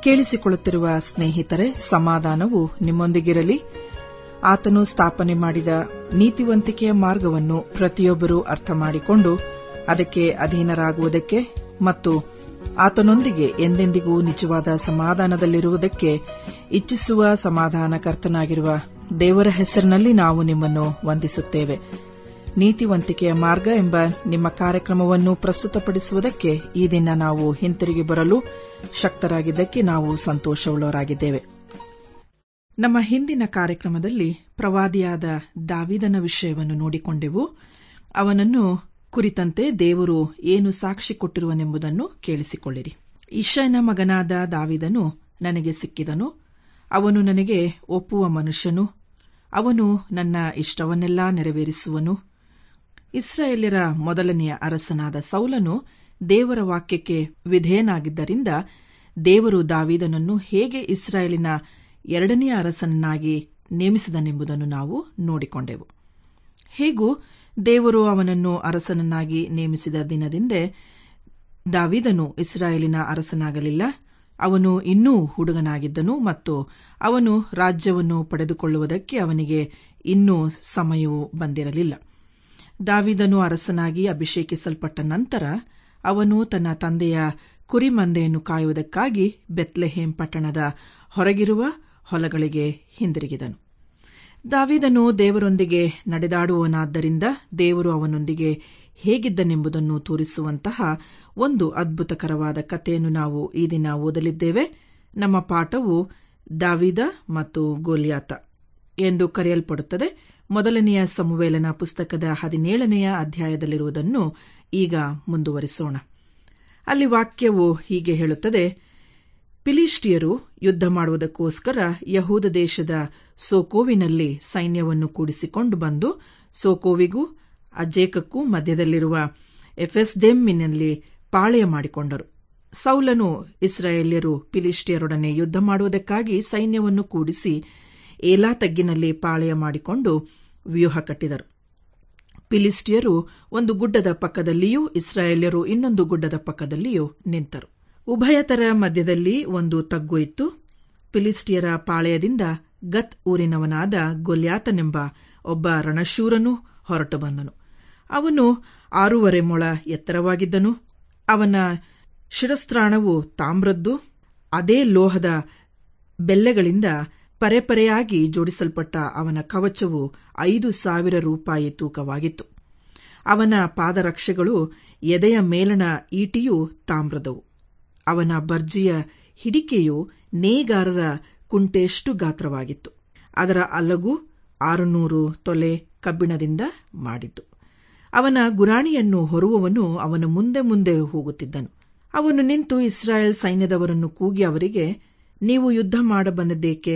ಕೇಳಿಸಿಕೊಳ್ಳುತ್ತಿರುವ ಸ್ನೇಹಿತರೆ ಸಮಾಧಾನವು ನಿಮ್ಮೊಂದಿಗಿರಲಿ ಆತನು ಸ್ಥಾಪನೆ ಮಾಡಿದ ನೀತಿವಂತಿಕೆಯ ಮಾರ್ಗವನ್ನು ಪ್ರತಿಯೊಬ್ಬರೂ ಅರ್ಥ ಮಾಡಿಕೊಂಡು ಅದಕ್ಕೆ ಅಧೀನರಾಗುವುದಕ್ಕೆ ಮತ್ತು ಆತನೊಂದಿಗೆ ಎಂದೆಂದಿಗೂ ನಿಜವಾದ ಸಮಾಧಾನದಲ್ಲಿರುವುದಕ್ಕೆ ಇಚ್ಛಿಸುವ ಸಮಾಧಾನಕರ್ತನಾಗಿರುವ ದೇವರ ಹೆಸರಿನಲ್ಲಿ ನಾವು ನಿಮ್ಮನ್ನು ವಂದಿಸುತ್ತೇವೆ ನೀತಿವಂತಿಕೆಯ ಮಾರ್ಗ ಎಂಬ ನಿಮ್ಮ ಕಾರ್ಯಕ್ರಮವನ್ನು ಪ್ರಸ್ತುತಪಡಿಸುವುದಕ್ಕೆ ಈ ದಿನ ನಾವು ಹಿಂತಿರುಗಿ ಬರಲು ಶಕ್ತರಾಗಿದ್ದಕ್ಕೆ ನಾವು ಸಂತೋಷವುಳ್ಳವರಾಗಿದ್ದೇವೆ ನಮ್ಮ ಹಿಂದಿನ ಕಾರ್ಯಕ್ರಮದಲ್ಲಿ ಪ್ರವಾದಿಯಾದ ದಾವಿದನ ವಿಷಯವನ್ನು ನೋಡಿಕೊಂಡೆವು ಅವನನ್ನು ಕುರಿತಂತೆ ದೇವರು ಏನು ಸಾಕ್ಷಿ ಕೊಟ್ಟಿರುವನೆಂಬುದನ್ನು ಕೇಳಿಸಿಕೊಳ್ಳಿರಿ ಇಶಯನ ಮಗನಾದ ದಾವಿದನು ನನಗೆ ಸಿಕ್ಕಿದನು ಅವನು ನನಗೆ ಒಪ್ಪುವ ಮನುಷ್ಯನು ಅವನು ನನ್ನ ಇಷ್ಟವನ್ನೆಲ್ಲ ನೆರವೇರಿಸುವನು ಇಸ್ರಾಯೇಲ್ಯರ ಮೊದಲನೆಯ ಅರಸನಾದ ಸೌಲನು ದೇವರ ವಾಕ್ಯಕ್ಕೆ ವಿಧೇಯನಾಗಿದ್ದರಿಂದ ದೇವರು ದಾವಿದನನ್ನು ಹೇಗೆ ಇಸ್ರಾಯೇಲಿನ ಎರಡನೆಯ ಅರಸನನ್ನಾಗಿ ನೇಮಿಸಿದನೆಂಬುದನ್ನು ನಾವು ನೋಡಿಕೊಂಡೆವು ಹೇಗೂ ದೇವರು ಅವನನ್ನು ಅರಸನನ್ನಾಗಿ ನೇಮಿಸಿದ ದಿನದಿಂದೇ ದಾವಿದನು ಇಸ್ರಾಯೇಲಿನ ಅರಸನಾಗಲಿಲ್ಲ ಅವನು ಇನ್ನೂ ಹುಡುಗನಾಗಿದ್ದನು ಮತ್ತು ಅವನು ರಾಜ್ಯವನ್ನು ಪಡೆದುಕೊಳ್ಳುವುದಕ್ಕೆ ಅವನಿಗೆ ಇನ್ನೂ ಸಮಯವು ಬಂದಿರಲಿಲ್ಲ ದಾವಿದನು ಅರಸನಾಗಿ ಅಭಿಷೇಕಿಸಲ್ಪಟ್ಟ ನಂತರ ಅವನು ತನ್ನ ತಂದೆಯ ಕುರಿಮಂದೆಯನ್ನು ಕಾಯುವುದಕ್ಕಾಗಿ ಬೆತ್ಲೆಹೇಮ್ ಪಟ್ಟಣದ ಹೊರಗಿರುವ ಹೊಲಗಳಿಗೆ ಹಿಂದಿರುಗಿದನು ದಾವಿದನು ದೇವರೊಂದಿಗೆ ನಡೆದಾಡುವನಾದ್ದರಿಂದ ದೇವರು ಅವನೊಂದಿಗೆ ಹೇಗಿದ್ದನೆಂಬುದನ್ನು ತೋರಿಸುವಂತಹ ಒಂದು ಅದ್ಭುತಕರವಾದ ಕಥೆಯನ್ನು ನಾವು ಈ ದಿನ ಓದಲಿದ್ದೇವೆ ನಮ್ಮ ಪಾಠವು ದಾವಿದ ಮತ್ತು ಗೋಲಿಯಾತ ಎಂದು ಕರೆಯಲ್ಪಡುತ್ತದೆ ಮೊದಲನೆಯ ಸಮುವೇಲನ ಪುಸ್ತಕದ ಹದಿನೇಳನೆಯ ಅಧ್ಯಾಯದಲ್ಲಿರುವುದನ್ನು ಈಗ ಮುಂದುವರಿಸೋಣ ಅಲ್ಲಿ ವಾಕ್ಯವು ಹೀಗೆ ಹೇಳುತ್ತದೆ ಫಿಲಿಸ್ಟಿಯರು ಯುದ್ಧ ಮಾಡುವುದಕ್ಕೋಸ್ಕರ ಯಹೂದ ದೇಶದ ಸೋಕೋವಿನಲ್ಲಿ ಸೈನ್ಯವನ್ನು ಕೂಡಿಸಿಕೊಂಡು ಬಂದು ಸೋಕೋವಿಗೂ ಅಜೇಕಕ್ಕೂ ಮಧ್ಯದಲ್ಲಿರುವ ಎಫೆಸ್ದೆಮ್ಮಿನಲ್ಲಿ ಪಾಳೆಯ ಮಾಡಿಕೊಂಡರು ಸೌಲನು ಇಸ್ರಾಯೇಲ್ಯರು ಫಿಲಿಸ್ಟಿಯರೊಡನೆ ಯುದ್ಧ ಮಾಡುವುದಕ್ಕಾಗಿ ಸೈನ್ಯವನ್ನು ಕೂಡಿಸಿ ಏಲಾ ತಗ್ಗಿನಲ್ಲಿ ಪಾಳೆಯ ಮಾಡಿಕೊಂಡು ವ್ಯೂಹ ಕಟ್ಟಿದರು ಫಿಲಿಸ್ಟಿಯರು ಒಂದು ಗುಡ್ಡದ ಪಕ್ಕದಲ್ಲಿಯೂ ಇಸ್ರಾಯೇಲ್ಯರು ಇನ್ನೊಂದು ಗುಡ್ಡದ ಪಕ್ಕದಲ್ಲಿಯೂ ನಿಂತರು ಉಭಯತರ ಮಧ್ಯದಲ್ಲಿ ಒಂದು ತಗ್ಗು ಇತ್ತು ಫಿಲಿಸ್ಟಿಯರ ಪಾಳೆಯದಿಂದ ಗತ್ ಊರಿನವನಾದ ಗೊಲ್ಯಾತನೆಂಬ ಒಬ್ಬ ರಣಶೂರನು ಹೊರಟು ಬಂದನು ಅವನು ಆರೂವರೆ ಮೊಳ ಎತ್ತರವಾಗಿದ್ದನು ಅವನ ಶಿರಸ್ತ್ರಾಣವು ತಾಮ್ರದ್ದು ಅದೇ ಲೋಹದ ಬೆಲ್ಲೆಗಳಿಂದ ಪರೆಪರೆಯಾಗಿ ಜೋಡಿಸಲ್ಪಟ್ಟ ಅವನ ಕವಚವು ಐದು ಸಾವಿರ ರೂಪಾಯಿ ತೂಕವಾಗಿತ್ತು ಅವನ ಪಾದರಕ್ಷೆಗಳು ಎದೆಯ ಮೇಲಣ ಈಟಿಯೂ ತಾಮ್ರದವು ಅವನ ಬರ್ಜಿಯ ಹಿಡಿಕೆಯು ನೇಗಾರರ ಕುಂಟೆಷ್ಟು ಗಾತ್ರವಾಗಿತ್ತು ಅದರ ಅಲಗು ಆರುನೂರು ತೊಲೆ ಕಬ್ಬಿಣದಿಂದ ಮಾಡಿತ್ತು ಅವನ ಗುರಾಣಿಯನ್ನು ಹೊರುವವನು ಅವನ ಮುಂದೆ ಮುಂದೆ ಹೋಗುತ್ತಿದ್ದನು ಅವನು ನಿಂತು ಇಸ್ರಾಯೇಲ್ ಸೈನ್ಯದವರನ್ನು ಕೂಗಿ ಅವರಿಗೆ ನೀವು ಯುದ್ಧ ಮಾಡಬಂದದ್ದೇಕೆ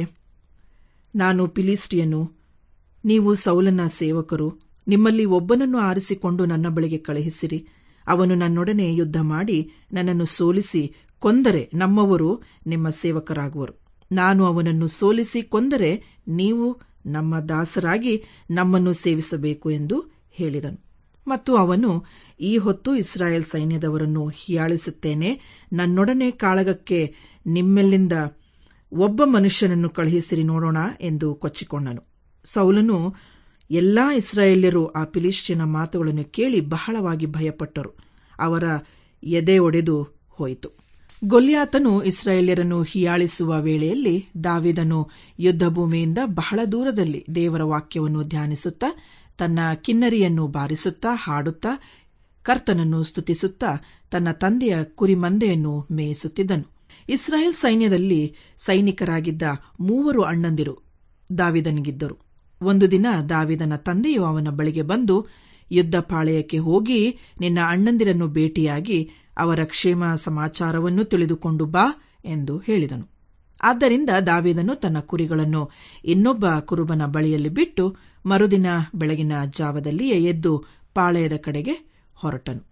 ನಾನು ಫಿಲಿಸ್ಟಿಯನು ನೀವು ಸೌಲನ ಸೇವಕರು ನಿಮ್ಮಲ್ಲಿ ಒಬ್ಬನನ್ನು ಆರಿಸಿಕೊಂಡು ನನ್ನ ಬಳಿಗೆ ಕಳುಹಿಸಿರಿ ಅವನು ನನ್ನೊಡನೆ ಯುದ್ಧ ಮಾಡಿ ನನ್ನನ್ನು ಸೋಲಿಸಿ ಕೊಂದರೆ ನಮ್ಮವರು ನಿಮ್ಮ ಸೇವಕರಾಗುವರು ನಾನು ಅವನನ್ನು ಸೋಲಿಸಿ ಕೊಂದರೆ ನೀವು ನಮ್ಮ ದಾಸರಾಗಿ ನಮ್ಮನ್ನು ಸೇವಿಸಬೇಕು ಎಂದು ಹೇಳಿದನು ಮತ್ತು ಅವನು ಈ ಹೊತ್ತು ಇಸ್ರಾಯೇಲ್ ಸೈನ್ಯದವರನ್ನು ಹೀಯಾಳಿಸುತ್ತೇನೆ ನನ್ನೊಡನೆ ಕಾಳಗಕ್ಕೆ ನಿಮ್ಮೆಲ್ಲಿಂದ ಒಬ್ಬ ಮನುಷ್ಯನನ್ನು ಕಳುಹಿಸಿರಿ ನೋಡೋಣ ಎಂದು ಕೊಚ್ಚಿಕೊಂಡನು ಸೌಲನು ಎಲ್ಲಾ ಇಸ್ರಾಯೇಲ್ಯರು ಆ ಫಿಲಿಸ್ಟಿಯನ ಮಾತುಗಳನ್ನು ಕೇಳಿ ಬಹಳವಾಗಿ ಭಯಪಟ್ಟರು ಅವರ ಎದೆ ಒಡೆದು ಹೋಯಿತು ಗೊಲ್ಯಾತನು ಇಸ್ರಾಯೇಲ್ಯರನ್ನು ಹೀಯಾಳಿಸುವ ವೇಳೆಯಲ್ಲಿ ದಾವಿದನು ಯುದ್ಧಭೂಮಿಯಿಂದ ಬಹಳ ದೂರದಲ್ಲಿ ದೇವರ ವಾಕ್ಯವನ್ನು ಧ್ಯಾನಿಸುತ್ತಾ ತನ್ನ ಕಿನ್ನರಿಯನ್ನು ಬಾರಿಸುತ್ತಾ ಹಾಡುತ್ತಾ ಕರ್ತನನ್ನು ಸ್ತುತಿಸುತ್ತಾ ತನ್ನ ತಂದೆಯ ಕುರಿಮಂದೆಯನ್ನು ಮೇಯಿಸುತ್ತಿದ್ದನು ಇಸ್ರಾಯೇಲ್ ಸೈನ್ಯದಲ್ಲಿ ಸೈನಿಕರಾಗಿದ್ದ ಮೂವರು ಅಣ್ಣಂದಿರು ದಾವಿದನಿಗಿದ್ದರು ಒಂದು ದಿನ ದಾವಿದನ ತಂದೆಯು ಅವನ ಬಳಿಗೆ ಬಂದು ಯುದ್ಧ ಪಾಳೆಯಕ್ಕೆ ಹೋಗಿ ನಿನ್ನ ಅಣ್ಣಂದಿರನ್ನು ಭೇಟಿಯಾಗಿ ಅವರ ಕ್ಷೇಮ ಸಮಾಚಾರವನ್ನು ತಿಳಿದುಕೊಂಡು ಬಾ ಎಂದು ಹೇಳಿದನು ಆದ್ದರಿಂದ ದಾವಿದನು ತನ್ನ ಕುರಿಗಳನ್ನು ಇನ್ನೊಬ್ಬ ಕುರುಬನ ಬಳಿಯಲ್ಲಿ ಬಿಟ್ಟು ಮರುದಿನ ಬೆಳಗಿನ ಜಾವದಲ್ಲಿಯೇ ಎದ್ದು ಪಾಳೆಯದ ಕಡೆಗೆ ಹೊರಟನು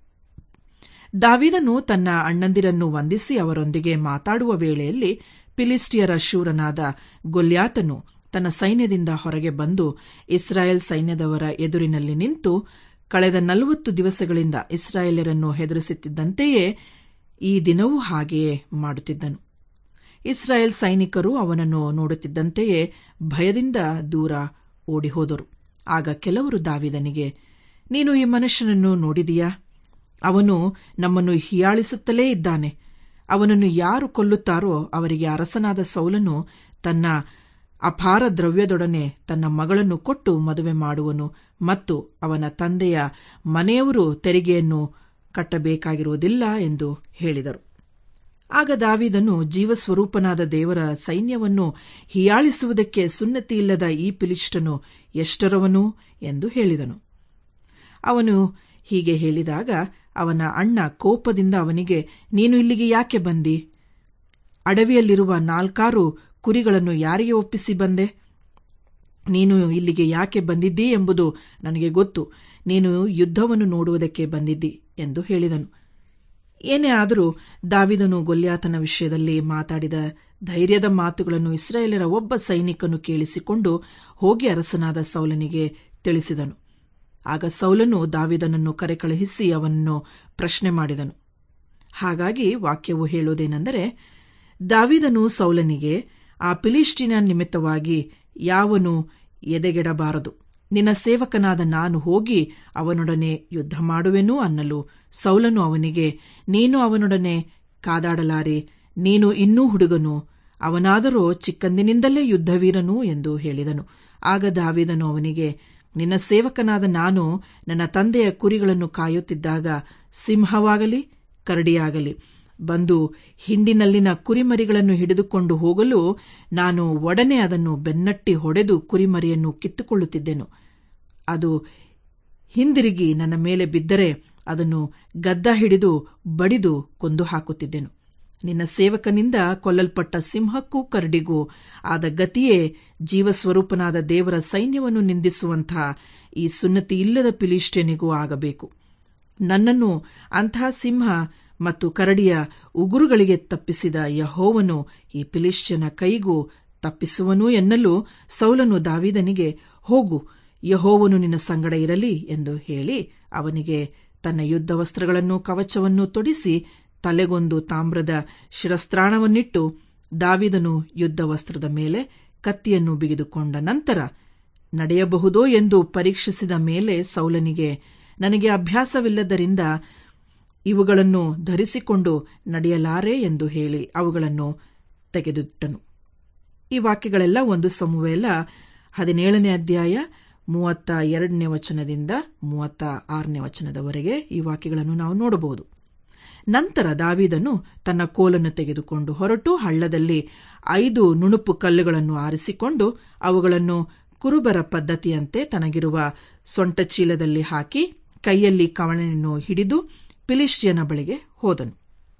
ದಾವಿದನು ತನ್ನ ಅಣ್ಣಂದಿರನ್ನು ವಂದಿಸಿ ಅವರೊಂದಿಗೆ ಮಾತಾಡುವ ವೇಳೆಯಲ್ಲಿ ಫಿಲಿಸ್ಟಿಯರ ಶೂರನಾದ ಗೊಲ್ಯಾತನು ತನ್ನ ಸೈನ್ಯದಿಂದ ಹೊರಗೆ ಬಂದು ಇಸ್ರಾಯೇಲ್ ಸೈನ್ಯದವರ ಎದುರಿನಲ್ಲಿ ನಿಂತು ಕಳೆದ ನಲವತ್ತು ದಿವಸಗಳಿಂದ ಇಸ್ರಾಯೇಲ್ಯರನ್ನು ಹೆದರಿಸುತ್ತಿದ್ದಂತೆಯೇ ಈ ದಿನವೂ ಹಾಗೆಯೇ ಮಾಡುತ್ತಿದ್ದನು ಇಸ್ರಾಯೇಲ್ ಸೈನಿಕರು ಅವನನ್ನು ನೋಡುತ್ತಿದ್ದಂತೆಯೇ ಭಯದಿಂದ ದೂರ ಓಡಿಹೋದರು ಆಗ ಕೆಲವರು ದಾವಿದನಿಗೆ ನೀನು ಈ ಮನುಷ್ಯನನ್ನು ನೋಡಿದೀಯಾ ಅವನು ನಮ್ಮನ್ನು ಹೀಯಾಳಿಸುತ್ತಲೇ ಇದ್ದಾನೆ ಅವನನ್ನು ಯಾರು ಕೊಲ್ಲುತ್ತಾರೋ ಅವರಿಗೆ ಅರಸನಾದ ಸೌಲನು ತನ್ನ ಅಪಾರ ದ್ರವ್ಯದೊಡನೆ ತನ್ನ ಮಗಳನ್ನು ಕೊಟ್ಟು ಮದುವೆ ಮಾಡುವನು ಮತ್ತು ಅವನ ತಂದೆಯ ಮನೆಯವರು ತೆರಿಗೆಯನ್ನು ಕಟ್ಟಬೇಕಾಗಿರುವುದಿಲ್ಲ ಎಂದು ಹೇಳಿದರು ಆಗ ದಾವಿದನು ಜೀವಸ್ವರೂಪನಾದ ದೇವರ ಸೈನ್ಯವನ್ನು ಹೀಯಾಳಿಸುವುದಕ್ಕೆ ಸುನ್ನತಿಯಿಲ್ಲದ ಈ ಪಿಲಿಷ್ಟನು ಎಷ್ಟರವನು ಎಂದು ಹೇಳಿದನು ಅವನು ಹೀಗೆ ಹೇಳಿದಾಗ ಅವನ ಅಣ್ಣ ಕೋಪದಿಂದ ಅವನಿಗೆ ನೀನು ಇಲ್ಲಿಗೆ ಯಾಕೆ ಬಂದಿ ಅಡವಿಯಲ್ಲಿರುವ ನಾಲ್ಕಾರು ಕುರಿಗಳನ್ನು ಯಾರಿಗೆ ಒಪ್ಪಿಸಿ ಬಂದೆ ನೀನು ಇಲ್ಲಿಗೆ ಯಾಕೆ ಬಂದಿದ್ದೀ ಎಂಬುದು ನನಗೆ ಗೊತ್ತು ನೀನು ಯುದ್ಧವನ್ನು ನೋಡುವುದಕ್ಕೆ ಬಂದಿದ್ದಿ ಎಂದು ಹೇಳಿದನು ಏನೇ ಆದರೂ ದಾವಿದನು ಗೊಲ್ಯಾತನ ವಿಷಯದಲ್ಲಿ ಮಾತಾಡಿದ ಧೈರ್ಯದ ಮಾತುಗಳನ್ನು ಇಸ್ರಾಯೇಲರ ಒಬ್ಬ ಸೈನಿಕನು ಕೇಳಿಸಿಕೊಂಡು ಹೋಗಿ ಅರಸನಾದ ಸೌಲನಿಗೆ ತಿಳಿಸಿದನು ಆಗ ಸೌಲನು ದಾವಿದನನ್ನು ಕರೆಕಳುಹಿಸಿ ಅವನನ್ನು ಪ್ರಶ್ನೆ ಮಾಡಿದನು ಹಾಗಾಗಿ ವಾಕ್ಯವು ಹೇಳುವುದೇನೆಂದರೆ ದಾವಿದನು ಸೌಲನಿಗೆ ಆ ಫಿಲಿಸ್ಟಿನ ನಿಮಿತ್ತವಾಗಿ ಯಾವನು ಎದೆಗೆಡಬಾರದು ನಿನ್ನ ಸೇವಕನಾದ ನಾನು ಹೋಗಿ ಅವನೊಡನೆ ಯುದ್ಧ ಮಾಡುವೆನು ಅನ್ನಲು ಸೌಲನು ಅವನಿಗೆ ನೀನು ಅವನೊಡನೆ ಕಾದಾಡಲಾರೆ ನೀನು ಇನ್ನೂ ಹುಡುಗನು ಅವನಾದರೋ ಚಿಕ್ಕಂದಿನಿಂದಲೇ ಯುದ್ಧವೀರನು ಎಂದು ಹೇಳಿದನು ಆಗ ದಾವಿದನು ಅವನಿಗೆ ನಿನ್ನ ಸೇವಕನಾದ ನಾನು ನನ್ನ ತಂದೆಯ ಕುರಿಗಳನ್ನು ಕಾಯುತ್ತಿದ್ದಾಗ ಸಿಂಹವಾಗಲಿ ಕರಡಿಯಾಗಲಿ ಬಂದು ಹಿಂಡಿನಲ್ಲಿನ ಕುರಿಮರಿಗಳನ್ನು ಹಿಡಿದುಕೊಂಡು ಹೋಗಲು ನಾನು ಒಡನೆ ಅದನ್ನು ಬೆನ್ನಟ್ಟಿ ಹೊಡೆದು ಕುರಿಮರಿಯನ್ನು ಕಿತ್ತುಕೊಳ್ಳುತ್ತಿದ್ದೆನು ಅದು ಹಿಂದಿರುಗಿ ನನ್ನ ಮೇಲೆ ಬಿದ್ದರೆ ಅದನ್ನು ಗದ್ದ ಹಿಡಿದು ಬಡಿದು ಕೊಂದು ಹಾಕುತ್ತಿದ್ದೆನು ನಿನ್ನ ಸೇವಕನಿಂದ ಕೊಲ್ಲಲ್ಪಟ್ಟ ಸಿಂಹಕ್ಕೂ ಕರಡಿಗೂ ಆದ ಗತಿಯೇ ಜೀವಸ್ವರೂಪನಾದ ದೇವರ ಸೈನ್ಯವನ್ನು ನಿಂದಿಸುವಂತಹ ಈ ಸುನ್ನತಿ ಇಲ್ಲದ ಪಿಲಿಷ್ಟಿಯನಿಗೂ ಆಗಬೇಕು ನನ್ನನ್ನು ಅಂತಹ ಸಿಂಹ ಮತ್ತು ಕರಡಿಯ ಉಗುರುಗಳಿಗೆ ತಪ್ಪಿಸಿದ ಯಹೋವನು ಈ ಪಿಲಿಷ್ಟಿಯನ ಕೈಗೂ ತಪ್ಪಿಸುವನು ಎನ್ನಲು ಸೌಲನು ದಾವಿದನಿಗೆ ಹೋಗು ಯಹೋವನು ನಿನ್ನ ಸಂಗಡ ಇರಲಿ ಎಂದು ಹೇಳಿ ಅವನಿಗೆ ತನ್ನ ಯುದ್ಧ ವಸ್ತ್ರಗಳನ್ನು ಕವಚವನ್ನು ತೊಡಿಸಿ ತಲೆಗೊಂದು ತಾಮ್ರದ ಶಿರಸ್ತ್ರಾಣವನ್ನಿಟ್ಟು ದಾವಿದನು ಯುದ್ಧ ವಸ್ತ್ರದ ಮೇಲೆ ಕತ್ತಿಯನ್ನು ಬಿಗಿದುಕೊಂಡ ನಂತರ ನಡೆಯಬಹುದೋ ಎಂದು ಪರೀಕ್ಷಿಸಿದ ಮೇಲೆ ಸೌಲನಿಗೆ ನನಗೆ ಅಭ್ಯಾಸವಿಲ್ಲದರಿಂದ ಇವುಗಳನ್ನು ಧರಿಸಿಕೊಂಡು ನಡೆಯಲಾರೆ ಎಂದು ಹೇಳಿ ಅವುಗಳನ್ನು ತೆಗೆದಿಟ್ಟನು ಈ ವಾಕ್ಯಗಳೆಲ್ಲ ಒಂದು ಸಮುವೇಲ ಹದಿನೇಳನೇ ಅಧ್ಯಾಯ ಮೂವತ್ತ ಎರಡನೇ ವಚನದಿಂದ ಮೂವತ್ತ ಆರನೇ ವಚನದವರೆಗೆ ಈ ವಾಕ್ಯಗಳನ್ನು ನಾವು ನೋಡಬಹುದು ನಂತರ ದಾವಿದನು ತನ್ನ ಕೋಲನ್ನು ತೆಗೆದುಕೊಂಡು ಹೊರಟು ಹಳ್ಳದಲ್ಲಿ ಐದು ನುಣುಪು ಕಲ್ಲುಗಳನ್ನು ಆರಿಸಿಕೊಂಡು ಅವುಗಳನ್ನು ಕುರುಬರ ಪದ್ಧತಿಯಂತೆ ತನಗಿರುವ ಸೊಂಟ ಚೀಲದಲ್ಲಿ ಹಾಕಿ ಕೈಯಲ್ಲಿ ಕವಣೆಯನ್ನು ಹಿಡಿದು ಪಿಲಿಸ್ಟಿಯನ ಬಳಿಗೆ ಹೋದನು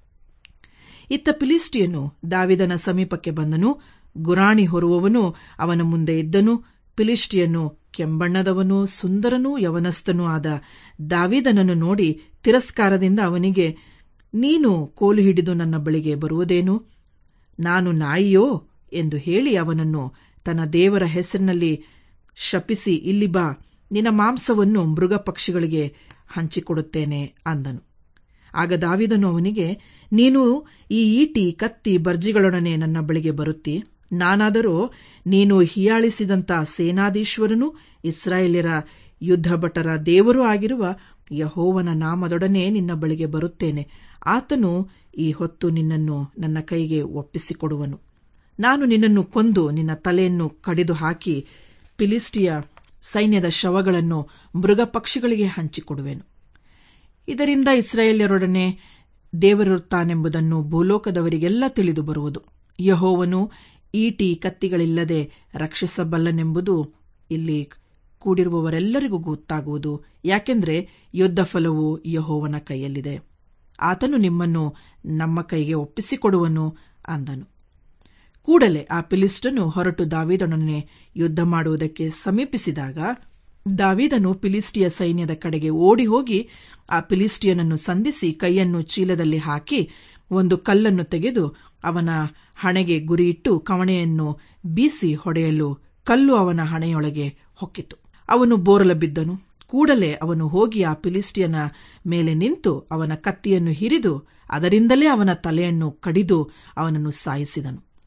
ಇತ್ತ ಪಿಲಿಸ್ಟಿಯನು ದಾವಿದನ ಸಮೀಪಕ್ಕೆ ಬಂದನು ಗುರಾಣಿ ಹೊರುವವನು ಅವನ ಮುಂದೆ ಇದ್ದನು ಪಿಲಿಸ್ಟಿಯನು ಕೆಂಬಣ್ಣದವನೂ ಸುಂದರನೂ ಯವನಸ್ಥನೂ ಆದ ದಾವಿದನನ್ನು ನೋಡಿ ತಿರಸ್ಕಾರದಿಂದ ಅವನಿಗೆ ನೀನು ಕೋಲು ಹಿಡಿದು ನನ್ನ ಬಳಿಗೆ ಬರುವುದೇನು ನಾನು ನಾಯಿಯೋ ಎಂದು ಹೇಳಿ ಅವನನ್ನು ತನ್ನ ದೇವರ ಹೆಸರಿನಲ್ಲಿ ಶಪಿಸಿ ಇಲ್ಲಿ ಬಾ ನಿನ್ನ ಮಾಂಸವನ್ನು ಮೃಗ ಪಕ್ಷಿಗಳಿಗೆ ಹಂಚಿಕೊಡುತ್ತೇನೆ ಅಂದನು ಆಗ ದಾವಿದನು ಅವನಿಗೆ ನೀನು ಈ ಈಟಿ ಕತ್ತಿ ಬರ್ಜಿಗಳೊಡನೆ ನನ್ನ ಬಳಿಗೆ ಬರುತ್ತಿ ನಾನಾದರೂ ನೀನು ಹೀಯಾಳಿಸಿದಂಥ ಸೇನಾಧೀಶ್ವರನು ಇಸ್ರಾಯೇಲ್ಯರ ಯುದ್ಧ ಭಟರ ದೇವರೂ ಆಗಿರುವ ಯಹೋವನ ನಾಮದೊಡನೆ ನಿನ್ನ ಬಳಿಗೆ ಬರುತ್ತೇನೆ ಆತನು ಈ ಹೊತ್ತು ನಿನ್ನನ್ನು ನನ್ನ ಕೈಗೆ ಒಪ್ಪಿಸಿಕೊಡುವನು ನಾನು ನಿನ್ನನ್ನು ಕೊಂದು ನಿನ್ನ ತಲೆಯನ್ನು ಕಡಿದು ಹಾಕಿ ಫಿಲಿಸ್ಟಿಯ ಸೈನ್ಯದ ಶವಗಳನ್ನು ಮೃಗ ಪಕ್ಷಿಗಳಿಗೆ ಹಂಚಿಕೊಡುವೆನು ಇದರಿಂದ ಇಸ್ರಾಯೇಲ್ಯರೊಡನೆ ದೇವರಿರುತ್ತಾನೆಂಬುದನ್ನು ಭೂಲೋಕದವರಿಗೆಲ್ಲ ತಿಳಿದು ಬರುವುದು ಯಹೋವನು ಈಟಿ ಕತ್ತಿಗಳಿಲ್ಲದೆ ರಕ್ಷಿಸಬಲ್ಲನೆಂಬುದು ಇಲ್ಲಿ ಕೂಡಿರುವವರೆಲ್ಲರಿಗೂ ಗೊತ್ತಾಗುವುದು ಯಾಕೆಂದರೆ ಯುದ್ಧ ಫಲವು ಯಹೋವನ ಕೈಯಲ್ಲಿದೆ ಆತನು ನಿಮ್ಮನ್ನು ನಮ್ಮ ಕೈಗೆ ಒಪ್ಪಿಸಿಕೊಡುವನು ಅಂದನು ಕೂಡಲೇ ಆ ಪಿಲಿಸ್ಟನು ಹೊರಟು ದಾವಿದನೊಡನೆ ಯುದ್ಧ ಮಾಡುವುದಕ್ಕೆ ಸಮೀಪಿಸಿದಾಗ ದಾವಿದನು ಫಿಲಿಸ್ಟಿಯ ಸೈನ್ಯದ ಕಡೆಗೆ ಓಡಿ ಹೋಗಿ ಆ ಫಿಲಿಸ್ಟಿಯನನ್ನು ಸಂಧಿಸಿ ಕೈಯನ್ನು ಚೀಲದಲ್ಲಿ ಹಾಕಿ ಒಂದು ಕಲ್ಲನ್ನು ತೆಗೆದು ಅವನ ಹಣೆಗೆ ಗುರಿಯಿಟ್ಟು ಕವಣೆಯನ್ನು ಬೀಸಿ ಹೊಡೆಯಲು ಕಲ್ಲು ಅವನ ಹಣೆಯೊಳಗೆ ಹೊಕ್ಕಿತು ಅವನು ಬೋರಲ ಬಿದ್ದನು ಕೂಡಲೇ ಅವನು ಹೋಗಿ ಆ ಫಿಲಿಸ್ಟಿಯನ ಮೇಲೆ ನಿಂತು ಅವನ ಕತ್ತಿಯನ್ನು ಹಿರಿದು ಅದರಿಂದಲೇ ಅವನ ತಲೆಯನ್ನು ಕಡಿದು ಅವನನ್ನು ಸಾಯಿಸಿದನು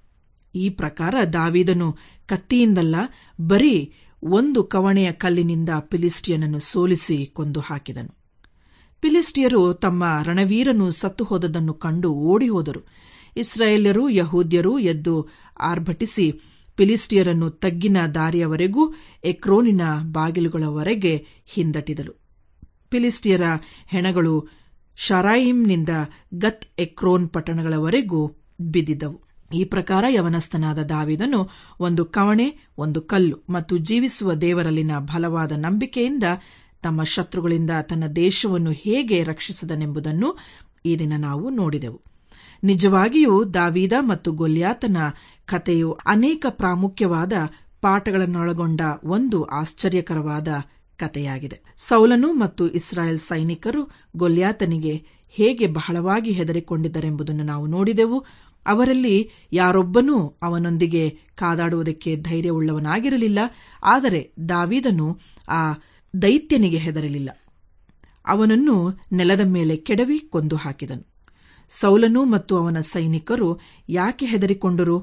ಈ ಪ್ರಕಾರ ದಾವಿದನು ಕತ್ತಿಯಿಂದಲ್ಲ ಬರೀ ಒಂದು ಕವಣೆಯ ಕಲ್ಲಿನಿಂದ ಫಿಲಿಸ್ಟಿಯನನ್ನು ಸೋಲಿಸಿ ಕೊಂದು ಹಾಕಿದನು ಫಿಲಿಸ್ಟಿಯರು ತಮ್ಮ ರಣವೀರನು ಸತ್ತು ಹೋದದನ್ನು ಕಂಡು ಓಡಿ ಹೋದರು ಇಸ್ರಾಯೇಲ್ಯರು ಯಹೂದ್ಯರು ಎದ್ದು ಆರ್ಭಟಿಸಿ ಫಿಲಿಸ್ಟಿಯರನ್ನು ತಗ್ಗಿನ ದಾರಿಯವರೆಗೂ ಎಕ್ರೋನಿನ ಬಾಗಿಲುಗಳವರೆಗೆ ಹಿಂದಟ್ಟಿದರು ಫಿಲಿಸ್ಟಿಯರ ಹೆಣಗಳು ಶರಾಯಿಮ್ನಿಂದ ಗತ್ ಎಕ್ರೋನ್ ಪಟ್ಟಣಗಳವರೆಗೂ ಬಿದ್ದಿದ್ದವು ಈ ಪ್ರಕಾರ ಯವನಸ್ಥನಾದ ದಾವಿದನು ಒಂದು ಕವಣೆ ಒಂದು ಕಲ್ಲು ಮತ್ತು ಜೀವಿಸುವ ದೇವರಲ್ಲಿನ ಬಲವಾದ ನಂಬಿಕೆಯಿಂದ ತಮ್ಮ ಶತ್ರುಗಳಿಂದ ತನ್ನ ದೇಶವನ್ನು ಹೇಗೆ ರಕ್ಷಿಸಿದನೆಂಬುದನ್ನು ಈ ದಿನ ನಾವು ನೋಡಿದೆವು ನಿಜವಾಗಿಯೂ ದಾವೀದ ಮತ್ತು ಗೊಲ್ಯಾತನ ಕಥೆಯು ಅನೇಕ ಪ್ರಾಮುಖ್ಯವಾದ ಪಾಠಗಳನ್ನೊಳಗೊಂಡ ಒಂದು ಆಶ್ಚರ್ಯಕರವಾದ ಕಥೆಯಾಗಿದೆ ಸೌಲನು ಮತ್ತು ಇಸ್ರಾಯೇಲ್ ಸೈನಿಕರು ಗೊಲ್ಯಾತನಿಗೆ ಹೇಗೆ ಬಹಳವಾಗಿ ಹೆದರಿಕೊಂಡಿದ್ದರೆಂಬುದನ್ನು ನಾವು ನೋಡಿದೆವು ಅವರಲ್ಲಿ ಯಾರೊಬ್ಬನೂ ಅವನೊಂದಿಗೆ ಕಾದಾಡುವುದಕ್ಕೆ ಧೈರ್ಯವುಳ್ಳವನಾಗಿರಲಿಲ್ಲ ಆದರೆ ದಾವಿದನು ಆ ದೈತ್ಯನಿಗೆ ಹೆದರಲಿಲ್ಲ ಅವನನ್ನು ನೆಲದ ಮೇಲೆ ಕೆಡವಿ ಕೊಂದು ಹಾಕಿದನು ಸೌಲನು ಮತ್ತು ಅವನ ಸೈನಿಕರು ಯಾಕೆ ಹೆದರಿಕೊಂಡರು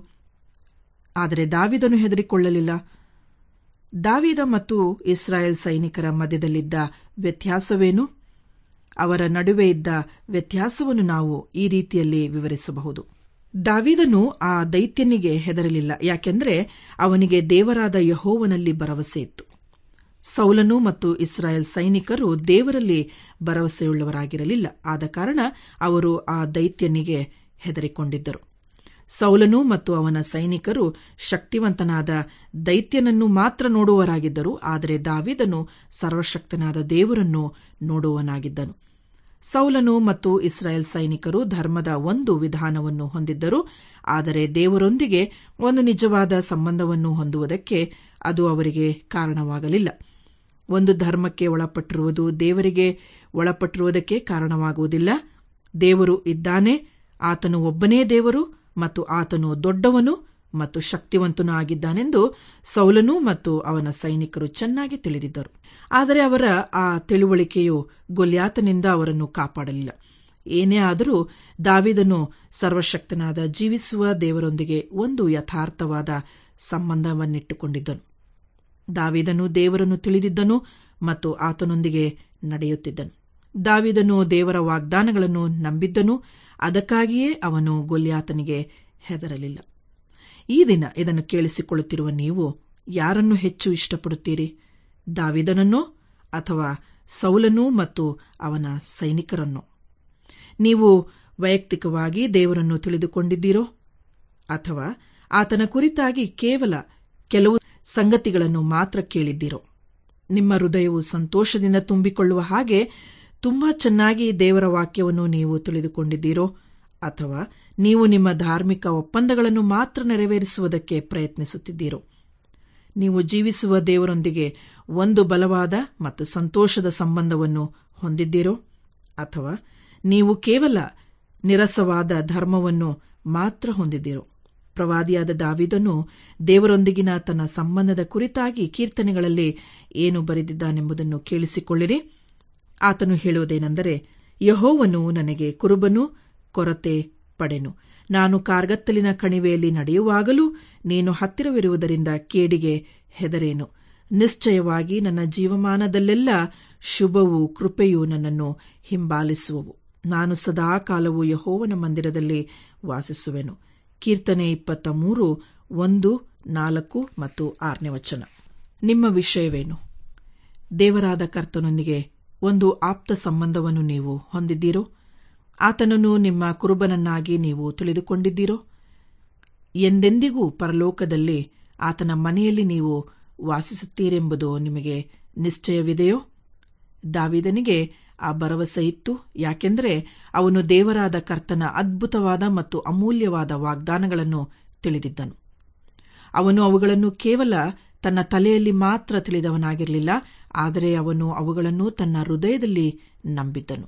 ಆದರೆ ದಾವಿದನು ಹೆದರಿಕೊಳ್ಳಲಿಲ್ಲ ದಾವಿದ ಮತ್ತು ಇಸ್ರಾಯೇಲ್ ಸೈನಿಕರ ಮಧ್ಯದಲ್ಲಿದ್ದ ವ್ಯತ್ಯಾಸವೇನು ಅವರ ನಡುವೆ ಇದ್ದ ವ್ಯತ್ಯಾಸವನ್ನು ನಾವು ಈ ರೀತಿಯಲ್ಲಿ ವಿವರಿಸಬಹುದು ದಾವಿದನು ಆ ದೈತ್ಯನಿಗೆ ಹೆದರಲಿಲ್ಲ ಯಾಕೆಂದರೆ ಅವನಿಗೆ ದೇವರಾದ ಯಹೋವನಲ್ಲಿ ಭರವಸೆ ಇತ್ತು ಸೌಲನು ಮತ್ತು ಇಸ್ರಾಯೇಲ್ ಸೈನಿಕರು ದೇವರಲ್ಲಿ ಭರವಸೆಯುಳ್ಳವರಾಗಿರಲಿಲ್ಲ ಆದ ಕಾರಣ ಅವರು ಆ ದೈತ್ಯನಿಗೆ ಹೆದರಿಕೊಂಡಿದ್ದರು ಸೌಲನು ಮತ್ತು ಅವನ ಸೈನಿಕರು ಶಕ್ತಿವಂತನಾದ ದೈತ್ಯನನ್ನು ಮಾತ್ರ ನೋಡುವರಾಗಿದ್ದರು ಆದರೆ ದಾವಿದನು ಸರ್ವಶಕ್ತನಾದ ದೇವರನ್ನು ನೋಡುವನಾಗಿದ್ದನು ಸೌಲನು ಮತ್ತು ಇಸ್ರಾಯೇಲ್ ಸೈನಿಕರು ಧರ್ಮದ ಒಂದು ವಿಧಾನವನ್ನು ಹೊಂದಿದ್ದರು ಆದರೆ ದೇವರೊಂದಿಗೆ ಒಂದು ನಿಜವಾದ ಸಂಬಂಧವನ್ನು ಹೊಂದುವುದಕ್ಕೆ ಅದು ಅವರಿಗೆ ಕಾರಣವಾಗಲಿಲ್ಲ ಒಂದು ಧರ್ಮಕ್ಕೆ ಒಳಪಟ್ಟಿರುವುದು ದೇವರಿಗೆ ಒಳಪಟ್ಟಿರುವುದಕ್ಕೆ ಕಾರಣವಾಗುವುದಿಲ್ಲ ದೇವರು ಇದ್ದಾನೆ ಆತನು ಒಬ್ಬನೇ ದೇವರು ಮತ್ತು ಆತನು ದೊಡ್ಡವನು ಮತ್ತು ಶಕ್ತಿವಂತನೂ ಆಗಿದ್ದಾನೆಂದು ಸೌಲನು ಮತ್ತು ಅವನ ಸೈನಿಕರು ಚೆನ್ನಾಗಿ ತಿಳಿದಿದ್ದರು ಆದರೆ ಅವರ ಆ ತಿಳುವಳಿಕೆಯು ಗೊಲ್ಯಾತನಿಂದ ಅವರನ್ನು ಕಾಪಾಡಲಿಲ್ಲ ಏನೇ ಆದರೂ ದಾವಿದನು ಸರ್ವಶಕ್ತನಾದ ಜೀವಿಸುವ ದೇವರೊಂದಿಗೆ ಒಂದು ಯಥಾರ್ಥವಾದ ಸಂಬಂಧವನ್ನಿಟ್ಟುಕೊಂಡಿದ್ದನು ದಾವಿದನು ದೇವರನ್ನು ತಿಳಿದಿದ್ದನು ಮತ್ತು ಆತನೊಂದಿಗೆ ನಡೆಯುತ್ತಿದ್ದನು ದಾವಿದನು ದೇವರ ವಾಗ್ದಾನಗಳನ್ನು ನಂಬಿದ್ದನು ಅದಕ್ಕಾಗಿಯೇ ಅವನು ಗೊಲ್ಯಾತನಿಗೆ ಹೆದರಲಿಲ್ಲ ಈ ದಿನ ಇದನ್ನು ಕೇಳಿಸಿಕೊಳ್ಳುತ್ತಿರುವ ನೀವು ಯಾರನ್ನು ಹೆಚ್ಚು ಇಷ್ಟಪಡುತ್ತೀರಿ ದಾವಿದನನ್ನೋ ಅಥವಾ ಸೌಲನು ಮತ್ತು ಅವನ ಸೈನಿಕರನ್ನೋ ನೀವು ವೈಯಕ್ತಿಕವಾಗಿ ದೇವರನ್ನು ತಿಳಿದುಕೊಂಡಿದ್ದೀರೋ ಅಥವಾ ಆತನ ಕುರಿತಾಗಿ ಕೇವಲ ಕೆಲವು ಸಂಗತಿಗಳನ್ನು ಮಾತ್ರ ಕೇಳಿದ್ದೀರೋ ನಿಮ್ಮ ಹೃದಯವು ಸಂತೋಷದಿಂದ ತುಂಬಿಕೊಳ್ಳುವ ಹಾಗೆ ತುಂಬಾ ಚೆನ್ನಾಗಿ ದೇವರ ವಾಕ್ಯವನ್ನು ನೀವು ತಿಳಿದುಕೊಂಡಿದ್ದೀರೋ ಅಥವಾ ನೀವು ನಿಮ್ಮ ಧಾರ್ಮಿಕ ಒಪ್ಪಂದಗಳನ್ನು ಮಾತ್ರ ನೆರವೇರಿಸುವುದಕ್ಕೆ ಪ್ರಯತ್ನಿಸುತ್ತಿದ್ದೀರೋ ನೀವು ಜೀವಿಸುವ ದೇವರೊಂದಿಗೆ ಒಂದು ಬಲವಾದ ಮತ್ತು ಸಂತೋಷದ ಸಂಬಂಧವನ್ನು ಹೊಂದಿದ್ದೀರೋ ಅಥವಾ ನೀವು ಕೇವಲ ನಿರಸವಾದ ಧರ್ಮವನ್ನು ಮಾತ್ರ ಹೊಂದಿದ್ದೀರೋ ಪ್ರವಾದಿಯಾದ ದಾವಿದನು ದೇವರೊಂದಿಗಿನ ತನ್ನ ಸಂಬಂಧದ ಕುರಿತಾಗಿ ಕೀರ್ತನೆಗಳಲ್ಲಿ ಏನು ಬರೆದಿದ್ದಾನೆಂಬುದನ್ನು ಕೇಳಿಸಿಕೊಳ್ಳಿರಿ ಆತನು ಹೇಳುವುದೇನೆಂದರೆ ಯಹೋವನು ನನಗೆ ಕುರುಬನು ಕೊರತೆ ಪಡೆನು ನಾನು ಕಾರ್ಗತ್ತಲಿನ ಕಣಿವೆಯಲ್ಲಿ ನಡೆಯುವಾಗಲೂ ನೀನು ಹತ್ತಿರವಿರುವುದರಿಂದ ಕೇಡಿಗೆ ಹೆದರೇನು ನಿಶ್ಚಯವಾಗಿ ನನ್ನ ಜೀವಮಾನದಲ್ಲೆಲ್ಲ ಶುಭವೂ ಕೃಪೆಯೂ ನನ್ನನ್ನು ಹಿಂಬಾಲಿಸುವವು ನಾನು ಸದಾ ಕಾಲವು ಯಹೋವನ ಮಂದಿರದಲ್ಲಿ ವಾಸಿಸುವೆನು ಕೀರ್ತನೆ ಇಪ್ಪತ್ತ ಮೂರು ಒಂದು ನಾಲ್ಕು ಮತ್ತು ಆರನೇ ವಚನ ನಿಮ್ಮ ವಿಷಯವೇನು ದೇವರಾದ ಕರ್ತನೊಂದಿಗೆ ಒಂದು ಆಪ್ತ ಸಂಬಂಧವನ್ನು ನೀವು ಹೊಂದಿದ್ದೀರೋ ಆತನನ್ನು ನಿಮ್ಮ ಕುರುಬನನ್ನಾಗಿ ನೀವು ತಿಳಿದುಕೊಂಡಿದ್ದೀರೋ ಎಂದೆಂದಿಗೂ ಪರಲೋಕದಲ್ಲಿ ಆತನ ಮನೆಯಲ್ಲಿ ನೀವು ವಾಸಿಸುತ್ತೀರೆಂಬುದು ನಿಮಗೆ ನಿಶ್ಚಯವಿದೆಯೋ ದಾವಿದನಿಗೆ ಆ ಭರವಸೆ ಇತ್ತು ಯಾಕೆಂದರೆ ಅವನು ದೇವರಾದ ಕರ್ತನ ಅದ್ಭುತವಾದ ಮತ್ತು ಅಮೂಲ್ಯವಾದ ವಾಗ್ದಾನಗಳನ್ನು ತಿಳಿದಿದ್ದನು ಅವನು ಅವುಗಳನ್ನು ಕೇವಲ ತನ್ನ ತಲೆಯಲ್ಲಿ ಮಾತ್ರ ತಿಳಿದವನಾಗಿರಲಿಲ್ಲ ಆದರೆ ಅವನು ಅವುಗಳನ್ನು ತನ್ನ ಹೃದಯದಲ್ಲಿ ನಂಬಿದ್ದನು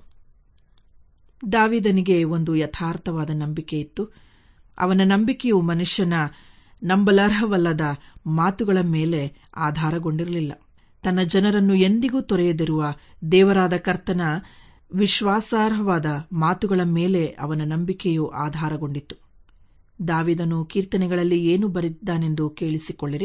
ದಾವಿದನಿಗೆ ಒಂದು ಯಥಾರ್ಥವಾದ ನಂಬಿಕೆ ಇತ್ತು ಅವನ ನಂಬಿಕೆಯು ಮನುಷ್ಯನ ನಂಬಲರ್ಹವಲ್ಲದ ಮಾತುಗಳ ಮೇಲೆ ಆಧಾರಗೊಂಡಿರಲಿಲ್ಲ ತನ್ನ ಜನರನ್ನು ಎಂದಿಗೂ ತೊರೆಯದಿರುವ ದೇವರಾದ ಕರ್ತನ ವಿಶ್ವಾಸಾರ್ಹವಾದ ಮಾತುಗಳ ಮೇಲೆ ಅವನ ನಂಬಿಕೆಯು ಆಧಾರಗೊಂಡಿತ್ತು ದಾವಿದನು ಕೀರ್ತನೆಗಳಲ್ಲಿ ಏನು ಬರೆದಿದ್ದಾನೆಂದು ಕೇಳಿಸಿಕೊಳ್ಳಿರಿ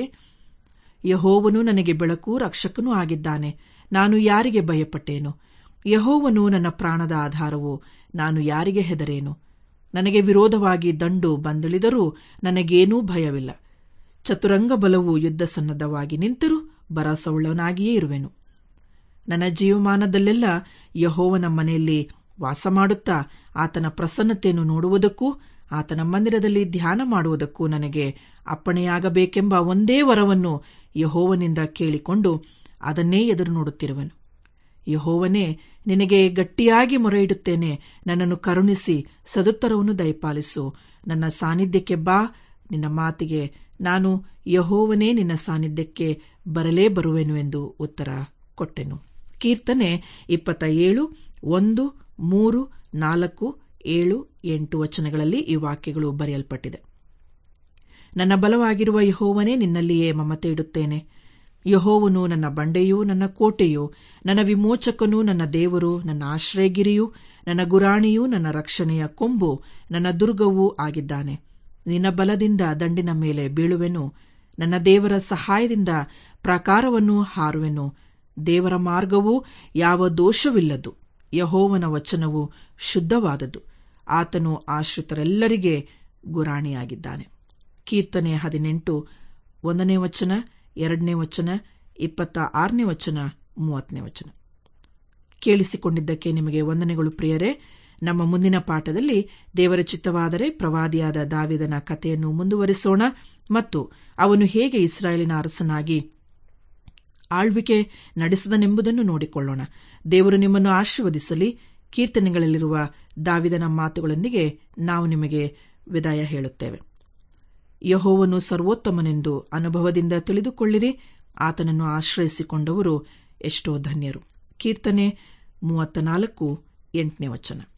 ಯಹೋವನು ನನಗೆ ಬೆಳಕು ರಕ್ಷಕನೂ ಆಗಿದ್ದಾನೆ ನಾನು ಯಾರಿಗೆ ಭಯಪಟ್ಟೇನು ಯಹೋವನು ನನ್ನ ಪ್ರಾಣದ ಆಧಾರವು ನಾನು ಯಾರಿಗೆ ಹೆದರೇನು ನನಗೆ ವಿರೋಧವಾಗಿ ದಂಡು ಬಂದಿಳಿದರೂ ನನಗೇನೂ ಭಯವಿಲ್ಲ ಚತುರಂಗ ಬಲವು ಯುದ್ಧ ಸನ್ನದ್ಧವಾಗಿ ನಿಂತರೂ ಭರವಸವುಳ್ಳವನಾಗಿಯೇ ಇರುವೆನು ನನ್ನ ಜೀವಮಾನದಲ್ಲೆಲ್ಲ ಯಹೋವನ ಮನೆಯಲ್ಲಿ ವಾಸ ಮಾಡುತ್ತಾ ಆತನ ಪ್ರಸನ್ನತೆಯನ್ನು ನೋಡುವುದಕ್ಕೂ ಆತನ ಮಂದಿರದಲ್ಲಿ ಧ್ಯಾನ ಮಾಡುವುದಕ್ಕೂ ನನಗೆ ಅಪ್ಪಣೆಯಾಗಬೇಕೆಂಬ ಒಂದೇ ವರವನ್ನು ಯಹೋವನಿಂದ ಕೇಳಿಕೊಂಡು ಅದನ್ನೇ ಎದುರು ನೋಡುತ್ತಿರುವನು ಯಹೋವನೇ ನಿನಗೆ ಗಟ್ಟಿಯಾಗಿ ಮೊರೆಯಿಡುತ್ತೇನೆ ನನ್ನನ್ನು ಕರುಣಿಸಿ ಸದುತ್ತರವನ್ನು ದಯಪಾಲಿಸು ನನ್ನ ಸಾನ್ನಿಧ್ಯಕ್ಕೆ ಬಾ ನಿನ್ನ ಮಾತಿಗೆ ನಾನು ಯಹೋವನೇ ನಿನ್ನ ಸಾನ್ನಿಧ್ಯಕ್ಕೆ ಬರಲೇ ಬರುವೆನು ಎಂದು ಉತ್ತರ ಕೊಟ್ಟೆನು ಕೀರ್ತನೆ ಇಪ್ಪತ್ತ ಏಳು ಒಂದು ಮೂರು ನಾಲ್ಕು ಏಳು ಎಂಟು ವಚನಗಳಲ್ಲಿ ಈ ವಾಕ್ಯಗಳು ಬರೆಯಲ್ಪಟ್ಟಿದೆ ನನ್ನ ಬಲವಾಗಿರುವ ಯಹೋವನೇ ನಿನ್ನಲ್ಲಿಯೇ ಮಮತೆ ಇಡುತ್ತೇನೆ ಯಹೋವನು ನನ್ನ ಬಂಡೆಯೂ ನನ್ನ ಕೋಟೆಯೂ ನನ್ನ ವಿಮೋಚಕನೂ ನನ್ನ ದೇವರು ನನ್ನ ಆಶ್ರಯಗಿರಿಯೂ ನನ್ನ ಗುರಾಣಿಯೂ ನನ್ನ ರಕ್ಷಣೆಯ ಕೊಂಬು ನನ್ನ ದುರ್ಗವೂ ಆಗಿದ್ದಾನೆ ನಿನ್ನ ಬಲದಿಂದ ದಂಡಿನ ಮೇಲೆ ಬೀಳುವೆನು ನನ್ನ ದೇವರ ಸಹಾಯದಿಂದ ಪ್ರಾಕಾರವನ್ನು ಹಾರುವೆನು ದೇವರ ಮಾರ್ಗವು ಯಾವ ದೋಷವಿಲ್ಲದು ಯಹೋವನ ವಚನವು ಶುದ್ಧವಾದದ್ದು ಆತನು ಆಶ್ರಿತರೆಲ್ಲರಿಗೆ ಗುರಾಣಿಯಾಗಿದ್ದಾನೆ ಕೀರ್ತನೆ ಹದಿನೆಂಟು ಒಂದನೇ ವಚನ ಎರಡನೇ ವಚನ ಇಪ್ಪತ್ತ ಆರನೇ ವಚನ ಮೂವತ್ತನೇ ವಚನ ಕೇಳಿಸಿಕೊಂಡಿದ್ದಕ್ಕೆ ನಿಮಗೆ ವಂದನೆಗಳು ಪ್ರಿಯರೇ ನಮ್ಮ ಮುಂದಿನ ಪಾಠದಲ್ಲಿ ದೇವರ ಚಿತ್ತವಾದರೆ ಪ್ರವಾದಿಯಾದ ದಾವಿದನ ಕಥೆಯನ್ನು ಮುಂದುವರಿಸೋಣ ಮತ್ತು ಅವನು ಹೇಗೆ ಇಸ್ರಾಯೇಲಿನ ಅರಸನಾಗಿ ಆಳ್ವಿಕೆ ನಡೆಸದನೆಂಬುದನ್ನು ನೋಡಿಕೊಳ್ಳೋಣ ದೇವರು ನಿಮ್ಮನ್ನು ಆಶೀರ್ವದಿಸಲಿ ಕೀರ್ತನೆಗಳಲ್ಲಿರುವ ದಾವಿದನ ಮಾತುಗಳೊಂದಿಗೆ ನಾವು ನಿಮಗೆ ವಿದಾಯ ಹೇಳುತ್ತೇವೆ ಯಹೋವನು ಸರ್ವೋತ್ತಮನೆಂದು ಅನುಭವದಿಂದ ತಿಳಿದುಕೊಳ್ಳಿರಿ ಆತನನ್ನು ಆಶ್ರಯಿಸಿಕೊಂಡವರು ಎಷ್ಟೋ ಧನ್ಯರು ಕೀರ್ತನೆ ಮೂವತ್ತ ನಾಲ್ಕು ಎಂಟನೇ ವಚನ